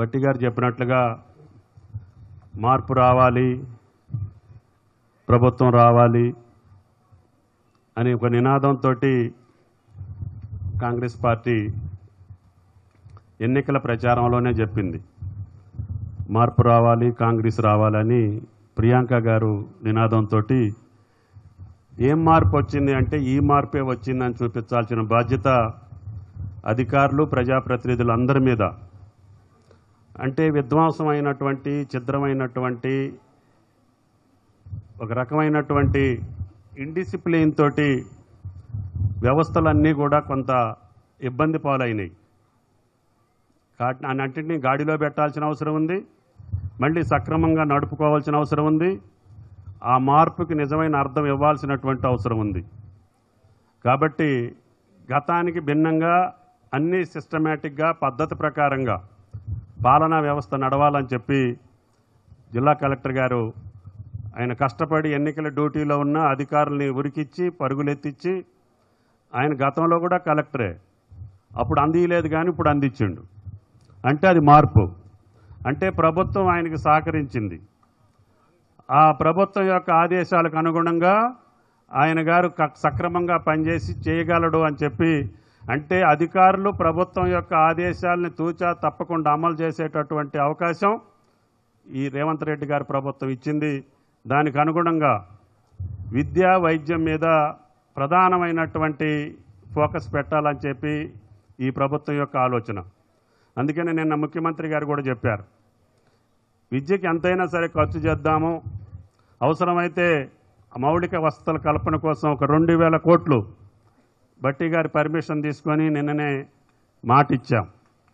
బట్టి గారు చెప్పినట్లుగా మార్పు రావాలి ప్రభుత్వం రావాలి అని ఒక నినాదంతో కాంగ్రెస్ పార్టీ ఎన్నికల ప్రచారంలోనే చెప్పింది మార్పు రావాలి కాంగ్రెస్ రావాలని ప్రియాంక గారు నినాదంతో ఏం మార్పు వచ్చింది అంటే ఈ మార్పే వచ్చిందని చూపించాల్సిన బాధ్యత అధికారులు ప్రజాప్రతినిధులు అందరి మీద అంటే విధ్వంసమైనటువంటి ఛిద్రమైనటువంటి ఒక రకమైనటువంటి ఇండిసిప్లిన్ తోటి వ్యవస్థలన్నీ కూడా కొంత ఇబ్బంది పాలైనాయి కాటి అన్నింటినీ గాడిలో పెట్టాల్సిన అవసరం ఉంది మళ్ళీ సక్రమంగా నడుపుకోవాల్సిన అవసరం ఉంది ఆ మార్పుకి నిజమైన అర్థం ఇవ్వాల్సినటువంటి అవసరం ఉంది కాబట్టి గతానికి భిన్నంగా అన్ని సిస్టమేటిక్గా పద్ధతి ప్రకారంగా పాలనా వ్యవస్థ నడవాలని చెప్పి జిల్లా కలెక్టర్ గారు ఆయన కష్టపడి ఎన్నికల డ్యూటీలో ఉన్న అధికారుల్ని ఉరికిచ్చి పరుగులెత్తిచ్చి ఆయన గతంలో కూడా కలెక్టరే అప్పుడు అందియలేదు కానీ ఇప్పుడు అందించిండు అంటే అది మార్పు అంటే ప్రభుత్వం ఆయనకి సహకరించింది ఆ ప్రభుత్వం యొక్క ఆదేశాలకు అనుగుణంగా ఆయన గారు క- సక్రమంగా పనిచేసి చేయగలడు అని చెప్పి అంటే అధికారులు ప్రభుత్వం యొక్క ఆదేశాలని తూచా తప్పకుండా అమలు చేసేటటువంటి అవకాశం ఈ రేవంత్ రెడ్డి గారి ప్రభుత్వం ఇచ్చింది దానికి అనుగుణంగా విద్య వైద్యం మీద ప్రధానమైనటువంటి ఫోకస్ పెట్టాలని చెప్పి ఈ ప్రభుత్వం యొక్క ఆలోచన అందుకని నిన్న ముఖ్యమంత్రి గారు కూడా చెప్పారు విద్యకి ఎంతైనా సరే ఖర్చు చేద్దాము అవసరమైతే మౌలిక వసతుల కల్పన కోసం ఒక రెండు వేల కోట్లు బట్టి గారి పర్మిషన్ తీసుకొని నిన్ననే మాట ఇచ్చాం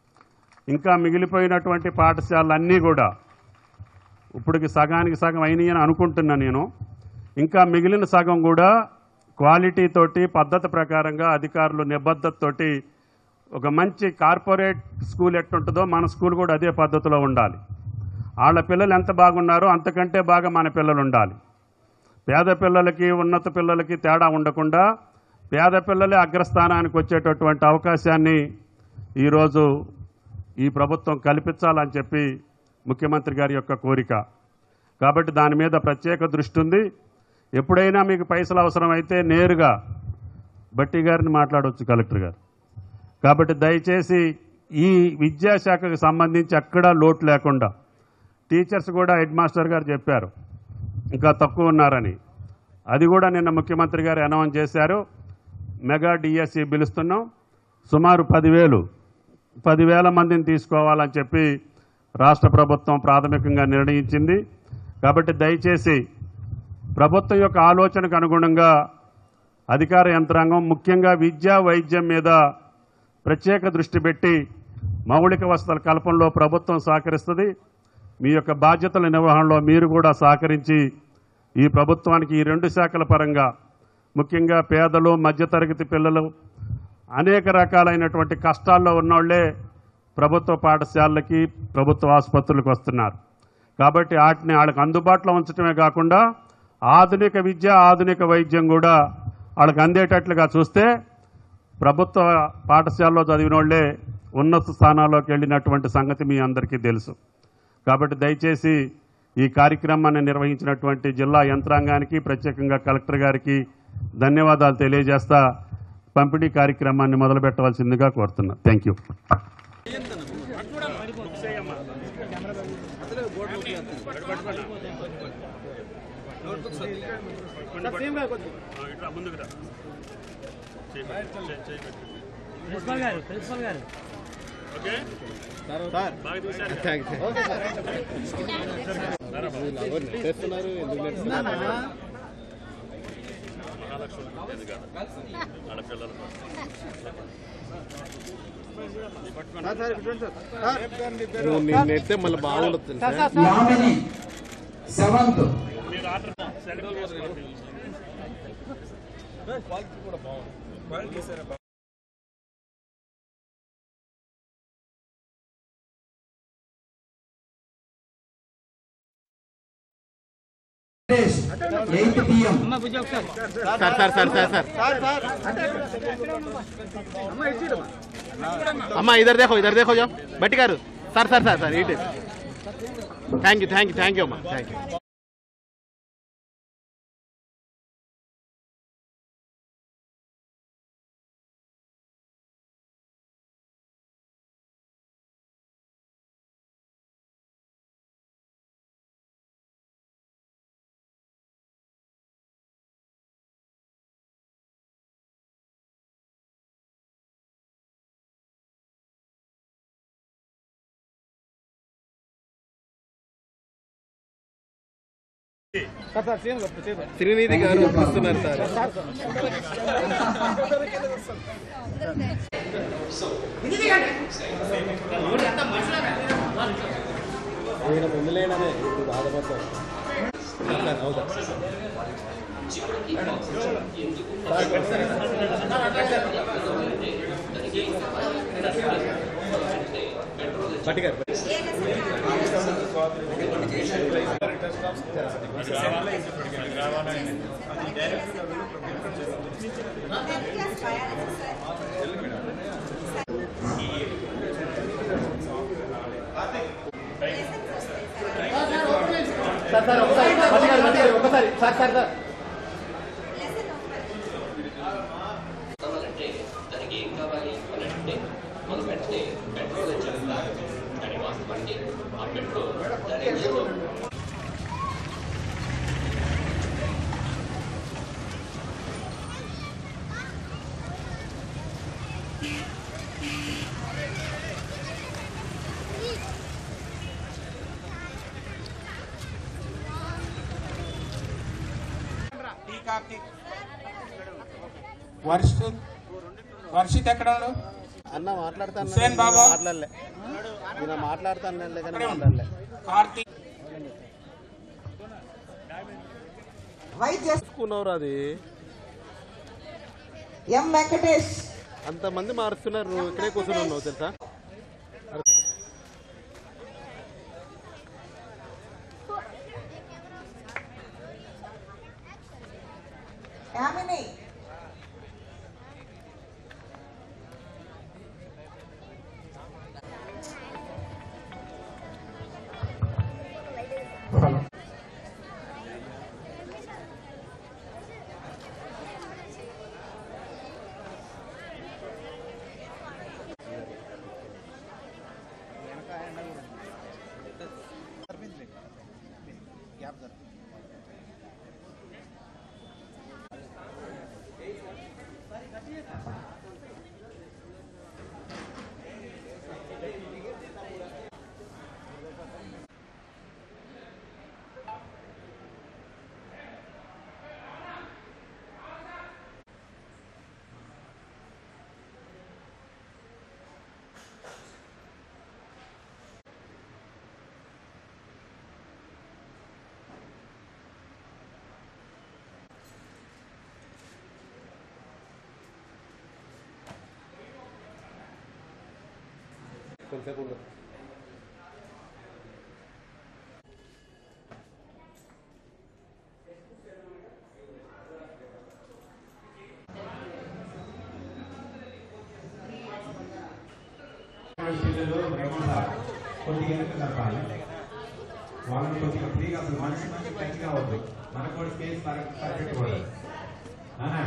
ఇంకా మిగిలిపోయినటువంటి పాఠశాలలన్నీ కూడా ఇప్పటికి సగానికి సగం అయినాయి అని అనుకుంటున్నా నేను ఇంకా మిగిలిన సగం కూడా క్వాలిటీ తోటి పద్ధతి ప్రకారంగా అధికారులు నిబద్ధతతోటి ఒక మంచి కార్పొరేట్ స్కూల్ ఎట్టుంటుందో మన స్కూల్ కూడా అదే పద్ధతిలో ఉండాలి వాళ్ళ పిల్లలు ఎంత బాగున్నారో అంతకంటే బాగా మన పిల్లలు ఉండాలి పేద పిల్లలకి ఉన్నత పిల్లలకి తేడా ఉండకుండా పేద పిల్లలే అగ్రస్థానానికి వచ్చేటటువంటి అవకాశాన్ని ఈరోజు ఈ ప్రభుత్వం కల్పించాలని చెప్పి ముఖ్యమంత్రి గారి యొక్క కోరిక కాబట్టి దాని మీద ప్రత్యేక దృష్టి ఉంది ఎప్పుడైనా మీకు పైసలు అవసరమైతే నేరుగా బట్టి గారిని మాట్లాడవచ్చు కలెక్టర్ గారు కాబట్టి దయచేసి ఈ విద్యాశాఖకు సంబంధించి ఎక్కడా లోటు లేకుండా టీచర్స్ కూడా హెడ్ మాస్టర్ గారు చెప్పారు ఇంకా తక్కువ ఉన్నారని అది కూడా నిన్న ముఖ్యమంత్రి గారు అనౌన్స్ చేశారు మెగా డిఎస్సి పిలుస్తున్నాం సుమారు పదివేలు పదివేల మందిని తీసుకోవాలని చెప్పి రాష్ట్ర ప్రభుత్వం ప్రాథమికంగా నిర్ణయించింది కాబట్టి దయచేసి ప్రభుత్వం యొక్క ఆలోచనకు అనుగుణంగా అధికార యంత్రాంగం ముఖ్యంగా విద్యా వైద్యం మీద ప్రత్యేక దృష్టి పెట్టి మౌలిక వసతుల కల్పనలో ప్రభుత్వం సహకరిస్తుంది మీ యొక్క బాధ్యతల నిర్వహణలో మీరు కూడా సహకరించి ఈ ప్రభుత్వానికి ఈ రెండు శాఖల పరంగా ముఖ్యంగా పేదలు మధ్యతరగతి పిల్లలు అనేక రకాలైనటువంటి కష్టాల్లో ఉన్నోళ్లే ప్రభుత్వ పాఠశాలలకి ప్రభుత్వ ఆసుపత్రులకు వస్తున్నారు కాబట్టి వాటిని వాళ్ళకి అందుబాటులో ఉంచడమే కాకుండా ఆధునిక విద్య ఆధునిక వైద్యం కూడా వాళ్ళకి అందేటట్లుగా చూస్తే ప్రభుత్వ పాఠశాలలో చదివిన వాళ్ళే ఉన్నత స్థానాల్లోకి వెళ్ళినటువంటి సంగతి మీ అందరికీ తెలుసు కాబట్టి దయచేసి ఈ కార్యక్రమాన్ని నిర్వహించినటువంటి జిల్లా యంత్రాంగానికి ప్రత్యేకంగా కలెక్టర్ గారికి ధన్యవాదాలు తెలియజేస్తా పంపిణీ కార్యక్రమాన్ని మొదలు పెట్టవలసిందిగా కోరుతున్నా thank you principal garu principal garu నువ్వు నేను నెడితే మళ్ళీ బాగుండదు తెలుసా యామిని సెవెంత్ ఎయిత్ పిఎం అమ్మ బుజ్జి ఒకసారి sir sir sir sir sir అమ్మా ఇधर देखो इधर देखो जाओ Bhatti garu sir sir sir sir ఏంటి thank you thank you thank you అమ్మా థ్యాంక్ యూ శ్రీనిధి గారు వస్తున్నారు సార్ ఈయన ముందులేననే ఇప్పుడు బాధపడతారు సార్, అవుదా పట్టిగారు సార్ సార్ ఒకసారి పట్టిగారు పట్టిగారు ఒకసారి సార్ సార్ సార్ కావాలంటే దానికి ఏం కావాలి అని అంటే మనం వెంటనే పెట్రోల్ చెప్తారు కానీ వాస్తవానికి ఆ పెట్రోల్ దాని ఇంజన్లో వర్షిత్ వర్షిత్ ఎక్కడ ఉన్నాడు? అన్న మాట్లాడతాను హుస్సేన్ బాబు. మాట్లాడలే నేను మాట్లాడతాను కానీ మాట్లాడలే కార్తీక్ వైద్య తీసుకున్నావు అది ఎం వెంకటేష్ అంతమంది మారుస్తున్నారు నువ్వు ఇక్కడే కూర్చొని ఉన్నావు తెలుసా యామిని కొంతసేపు ఉండదు పిల్లలు రెగ్యులర్ కొద్దిగా వెనక జరపాలి వాళ్ళని కొద్దిగా ఫ్రీగా అసలు మనిషి మనిషి టచ్ కావద్దు మనకు కూడా స్పేస్ పర్ఫెక్ట్ కూడా నానా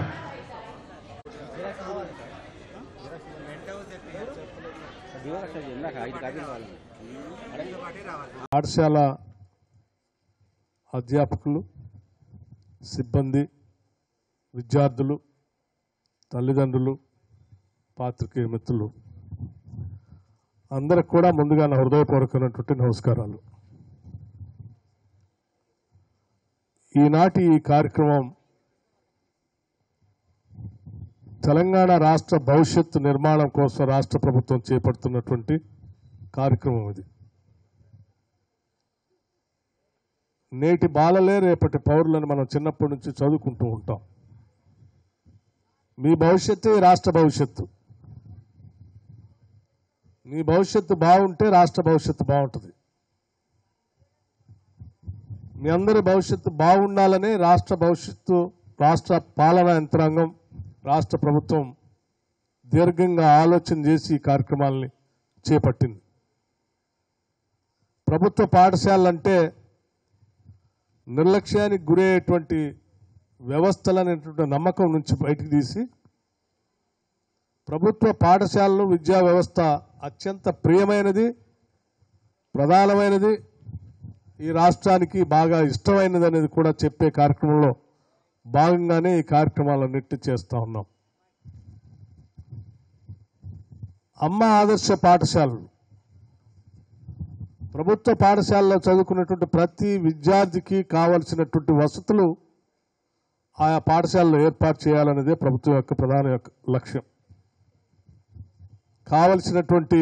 పాఠశాల అధ్యాపకులు సిబ్బంది విద్యార్థులు తల్లిదండ్రులు పాత్రికేయ మిత్రులు అందరికి కూడా ముందుగా నా హృదయపూర్వకమైనటువంటి నమస్కారాలు ఈనాటి ఈ కార్యక్రమం తెలంగాణ రాష్ట్ర భవిష్యత్తు నిర్మాణం కోసం రాష్ట్ర ప్రభుత్వం చేపడుతున్నటువంటి కార్యక్రమం ఇది నేటి బాలలే రేపటి పౌరులను మనం చిన్నప్పటి నుంచి చదువుకుంటూ ఉంటాం మీ భవిష్యత్తే రాష్ట్ర భవిష్యత్తు మీ భవిష్యత్తు బాగుంటే రాష్ట్ర భవిష్యత్తు బాగుంటుంది మీ అందరి భవిష్యత్తు బాగుండాలనే రాష్ట్ర భవిష్యత్తు రాష్ట్ర పాలనా యంత్రాంగం రాష్ట్ర ప్రభుత్వం దీర్ఘంగా ఆలోచన చేసి ఈ కార్యక్రమాలని చేపట్టింది ప్రభుత్వ పాఠశాలలు నిర్లక్ష్యానికి గురయ్యేటువంటి వ్యవస్థలనేటువంటి నమ్మకం నుంచి బయటికి తీసి ప్రభుత్వ పాఠశాలలు విద్యా వ్యవస్థ అత్యంత ప్రియమైనది ప్రధానమైనది ఈ రాష్ట్రానికి బాగా ఇష్టమైనది అనేది కూడా చెప్పే కార్యక్రమంలో భాగంగానే ఈ కార్యక్రమాలన్నిటి చేస్తూ ఉన్నాం అమ్మ ఆదర్శ పాఠశాలలు ప్రభుత్వ పాఠశాలలో చదువుకున్నటువంటి ప్రతి విద్యార్థికి కావలసినటువంటి వసతులు ఆయా పాఠశాలలో ఏర్పాటు చేయాలనేదే ప్రభుత్వం యొక్క ప్రధాన యొక్క లక్ష్యం కావలసినటువంటి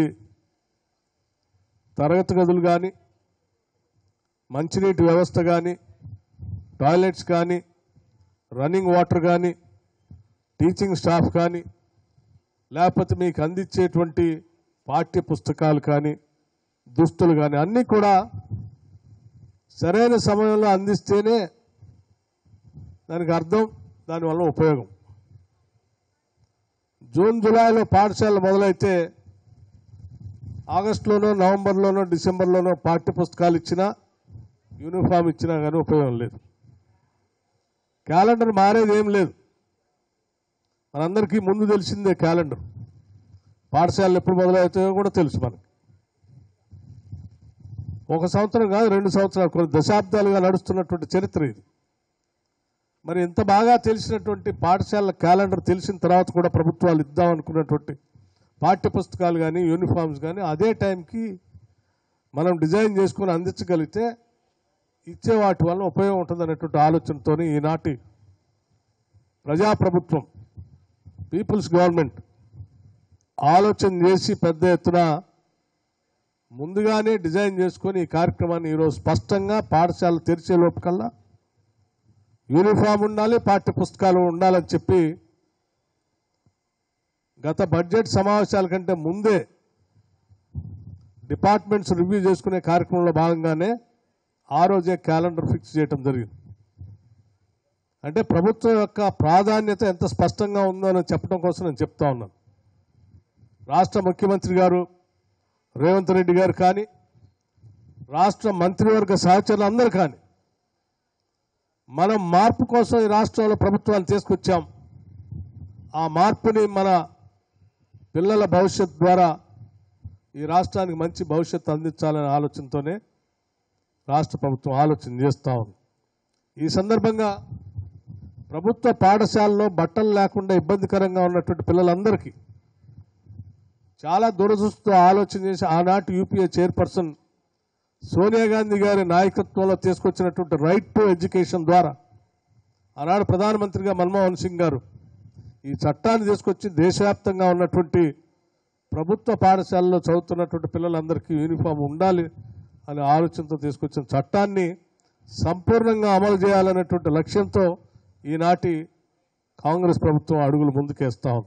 తరగతి గదులు కానీ మంచినీటి వ్యవస్థ కానీ టాయిలెట్స్ కానీ రన్నింగ్ వాటర్ కానీ టీచింగ్ స్టాఫ్ కానీ లేకపోతే మీకు అందించేటువంటి పాఠ్య పుస్తకాలు కానీ దుస్తులు కానీ అన్నీ కూడా సరైన సమయంలో అందిస్తేనే దానికి అర్థం దానివల్ల ఉపయోగం జూన్ జూలైలో పాఠశాలలు మొదలైతే ఆగస్టులోనో నవంబర్లోనో డిసెంబర్లోనో పాఠ్య పుస్తకాలు ఇచ్చినా యూనిఫామ్ ఇచ్చినా కానీ ఉపయోగం లేదు క్యాలెండర్ మారేది ఏం లేదు మనందరికీ ముందు తెలిసిందే క్యాలెండర్ పాఠశాలలు ఎప్పుడు మొదలవుతాయో కూడా తెలుసు మనకి ఒక సంవత్సరం కాదు రెండు సంవత్సరాలు కొన్ని దశాబ్దాలుగా నడుస్తున్నటువంటి చరిత్ర ఇది మరి ఇంత బాగా తెలిసినటువంటి పాఠశాలల క్యాలెండర్ తెలిసిన తర్వాత కూడా ప్రభుత్వాలు ఇద్దాం అనుకున్నటువంటి పాఠ్య పుస్తకాలు కానీ యూనిఫామ్స్ కానీ అదే టైంకి మనం డిజైన్ చేసుకొని అందించగలిగితే ఇచ్చే వాటి వల్ల ఉపయోగం ఉంటుందనేటువంటి ఆలోచనతో ఈనాటి ప్రజాప్రభుత్వం పీపుల్స్ గవర్నమెంట్ ఆలోచన చేసి పెద్ద ఎత్తున ముందుగానే డిజైన్ చేసుకొని ఈ కార్యక్రమాన్ని ఈరోజు స్పష్టంగా పాఠశాల తెరిచే లోపుకల్లా యూనిఫామ్ ఉండాలి పాఠ్య పుస్తకాలు ఉండాలని చెప్పి గత బడ్జెట్ సమావేశాల కంటే ముందే డిపార్ట్మెంట్స్ రివ్యూ చేసుకునే కార్యక్రమంలో భాగంగానే ఆ రోజే క్యాలెండర్ ఫిక్స్ చేయడం జరిగింది అంటే ప్రభుత్వం యొక్క ప్రాధాన్యత ఎంత స్పష్టంగా ఉందో అని చెప్పడం కోసం నేను చెప్తా ఉన్నాను రాష్ట్ర ముఖ్యమంత్రి గారు రేవంత్ రెడ్డి గారు కానీ రాష్ట్ర మంత్రివర్గ సహచరులు అందరూ కానీ మనం మార్పు కోసం ఈ రాష్ట్రంలో ప్రభుత్వాన్ని తీసుకొచ్చాం ఆ మార్పుని మన పిల్లల భవిష్యత్ ద్వారా ఈ రాష్ట్రానికి మంచి భవిష్యత్తు అందించాలనే ఆలోచనతోనే రాష్ట్ర ప్రభుత్వం ఆలోచన చేస్తూ ఉంది ఈ సందర్భంగా ప్రభుత్వ పాఠశాలలో బట్టలు లేకుండా ఇబ్బందికరంగా ఉన్నటువంటి పిల్లలందరికీ చాలా దురదృష్టితో ఆలోచన చేసి ఆనాటి యూపీఏ చైర్పర్సన్ సోనియా గాంధీ గారి నాయకత్వంలో తీసుకొచ్చినటువంటి రైట్ టు ఎడ్యుకేషన్ ద్వారా ఆనాడు ప్రధానమంత్రిగా మన్మోహన్ సింగ్ గారు ఈ చట్టాన్ని తీసుకొచ్చి దేశవ్యాప్తంగా ఉన్నటువంటి ప్రభుత్వ పాఠశాలలో చదువుతున్నటువంటి పిల్లలందరికీ యూనిఫామ్ ఉండాలి అనే ఆలోచనతో తీసుకొచ్చిన చట్టాన్ని సంపూర్ణంగా అమలు చేయాలనేటువంటి లక్ష్యంతో ఈనాటి కాంగ్రెస్ ప్రభుత్వం అడుగులు ముందుకేస్తా ఉంది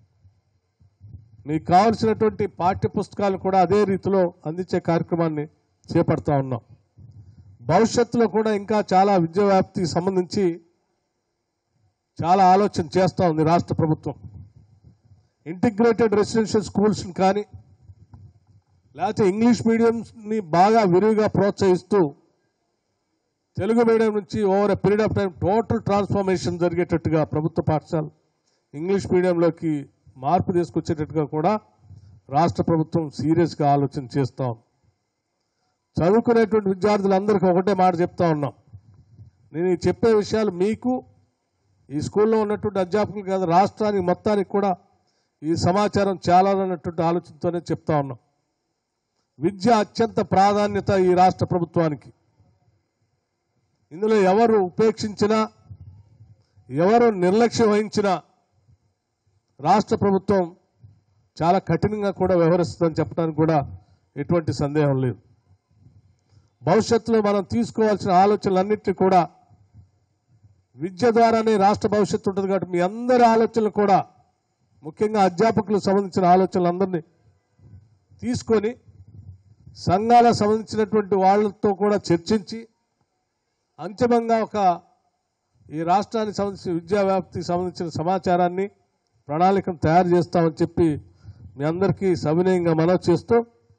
మీకు కావలసినటువంటి పాఠ్య పుస్తకాలు కూడా అదే రీతిలో అందించే కార్యక్రమాన్ని చేపడతా ఉన్నాం భవిష్యత్తులో కూడా ఇంకా చాలా విద్యా వ్యాప్తికి సంబంధించి చాలా ఆలోచన చేస్తూ ఉంది రాష్ట్ర ప్రభుత్వం ఇంటిగ్రేటెడ్ రెసిడెన్షియల్ స్కూల్స్ కానీ లేకపోతే ఇంగ్లీష్ మీడియంని బాగా విరివిగా ప్రోత్సహిస్తూ తెలుగు మీడియం నుంచి over a period of time total transformation జరిగేటట్టుగా ప్రభుత్వ పాఠశాల ఇంగ్లీష్ మీడియంలోకి మార్పు తీసుకొచ్చేటట్టుగా కూడా రాష్ట్ర ప్రభుత్వం సీరియస్గా ఆలోచన చేస్తాం చదువుకునేటువంటి విద్యార్థులందరికీ ఒకటే మాట చెప్తా ఉన్నాం నేను ఈ చెప్పే విషయాలు మీకు ఈ స్కూల్లో ఉన్నటువంటి అధ్యాపకులు కాదు రాష్ట్రానికి మొత్తానికి కూడా ఈ సమాచారం చాలా అన్నటువంటి ఆలోచనతోనే చెప్తా ఉన్నాం విద్య అత్యంత ప్రాధాన్యత ఈ రాష్ట్ర ప్రభుత్వానికి ఇందులో ఎవరు ఉపేక్షించినా ఎవరు నిర్లక్ష్యం వహించినా రాష్ట్ర ప్రభుత్వం చాలా కఠినంగా కూడా వ్యవహరిస్తుందని చెప్పడానికి కూడా ఎటువంటి సందేహం లేదు భవిష్యత్తులో మనం తీసుకోవాల్సిన ఆలోచనలన్నింటినీ కూడా విద్య ద్వారానే రాష్ట్ర భవిష్యత్తు ఉంటుంది కాబట్టి మీ అందరి ఆలోచనలు కూడా ముఖ్యంగా అధ్యాపకులకు సంబంధించిన ఆలోచనలందరినీ తీసుకొని సంఘాలకు సంబంధించినటువంటి వాళ్ళతో కూడా చర్చించి అంతిమంగా ఒక ఈ రాష్ట్రానికి సంబంధించిన విద్యా వ్యాప్తికి సంబంధించిన సమాచారాన్ని ప్రణాళికను తయారు చేస్తామని చెప్పి మీ అందరికీ సవినయంగా మనవి చేస్తూ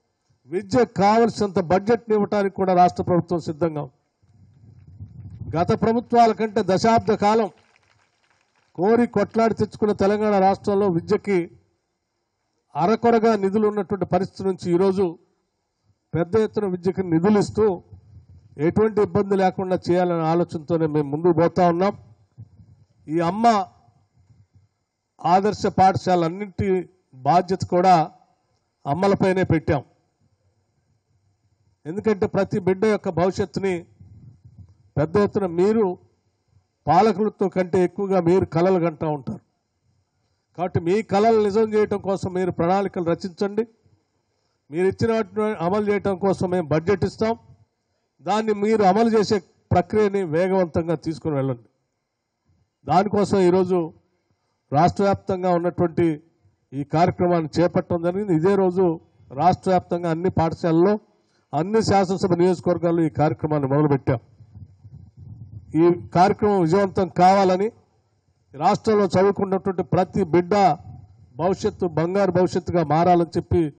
విద్యకు కావలసినంత బడ్జెట్ని ఇవ్వడానికి కూడా రాష్ట్ర ప్రభుత్వం సిద్ధంగా ఉంది గత ప్రభుత్వాల కంటే దశాబ్ద కాలం కోరి కొట్లాడి తెచ్చుకున్న తెలంగాణ రాష్ట్రంలో విద్యకి అరకొరగా నిధులు ఉన్నటువంటి పరిస్థితి నుంచి ఈరోజు పెద్ద ఎత్తున విద్యకు నిధులు ఇస్తూ ఎటువంటి ఇబ్బంది లేకుండా చేయాలనే ఆలోచనతోనే మేము ముందుకు పోతా ఉన్నాం ఈ అమ్మ ఆదర్శ పాఠశాలన్నింటి బాధ్యత కూడా అమ్మలపైనే పెట్టాం ఎందుకంటే ప్రతి బిడ్డ యొక్క భవిష్యత్తుని పెద్ద ఎత్తున మీరు పాలకులతో కంటే ఎక్కువగా మీరు కలలు కంటూ ఉంటారు కాబట్టి మీ కళలు నిజం చేయటం కోసం మీరు ప్రణాళికలు రచించండి మీరు ఇచ్చిన వాటిని అమలు చేయటం కోసం మేము బడ్జెట్ ఇస్తాం దాన్ని మీరు అమలు చేసే ప్రక్రియని వేగవంతంగా తీసుకుని వెళ్ళండి దానికోసం ఈరోజు రాష్ట్ర వ్యాప్తంగా ఉన్నటువంటి ఈ కార్యక్రమాన్ని చేపట్టడం జరిగింది ఇదే రోజు రాష్ట్ర వ్యాప్తంగా అన్ని పాఠశాలల్లో అన్ని శాసనసభ నియోజకవర్గాల్లో ఈ కార్యక్రమాన్ని మొదలుపెట్టాం ఈ కార్యక్రమం విజయవంతం కావాలని రాష్ట్రంలో చదువుకున్నటువంటి ప్రతి బిడ్డ భవిష్యత్తు బంగారు భవిష్యత్తుగా మారాలని చెప్పి